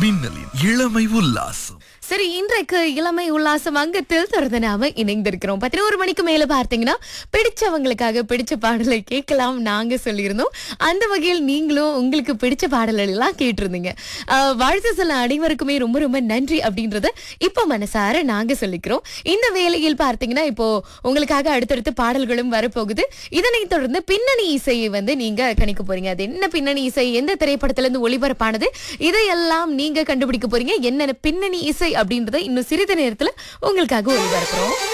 மின்னலின் இளமை உல்லாசம் சரி இன்றைக்கு இளமை உல்லாசம் அங்கத்தில் தொடர்ந்து நாம இணைந்திருக்கிறோம் பதினோரு மணிக்கு மேல பார்த்தீங்கன்னா பிடிச்சவங்களுக்காக பிடிச்ச பாடலை கேட்கலாம் நாங்க சொல்லியிருந்தோம் அந்த வகையில் நீங்களும் உங்களுக்கு பிடிச்ச பாடல்கள் எல்லாம் கேட்டிருந்தீங்க ஆஹ் வாழ்த்து சொல்ல அனைவருக்குமே ரொம்ப ரொம்ப நன்றி அப்படின்றத இப்போ மனசார நாங்க சொல்லிக்கிறோம் இந்த வேலையில் பார்த்தீங்கன்னா இப்போ உங்களுக்காக அடுத்தடுத்து பாடல்களும் வரப்போகுது இதனைத் தொடர்ந்து பின்னணி இசையை வந்து நீங்க கணிக்க போறீங்க அது என்ன பின்னணி இசை எந்த திரைப்படத்துல இருந்து ஒளிபரப்பானது இதையெல்லாம் நீங்க கண்டுபிடிக்க போறீங்க என்னென்ன பின்னணி இசை அப்படின்றத இன்னும் சிறிது நேரத்துல உங்களுக்காக ஒளிபரப்புறோம்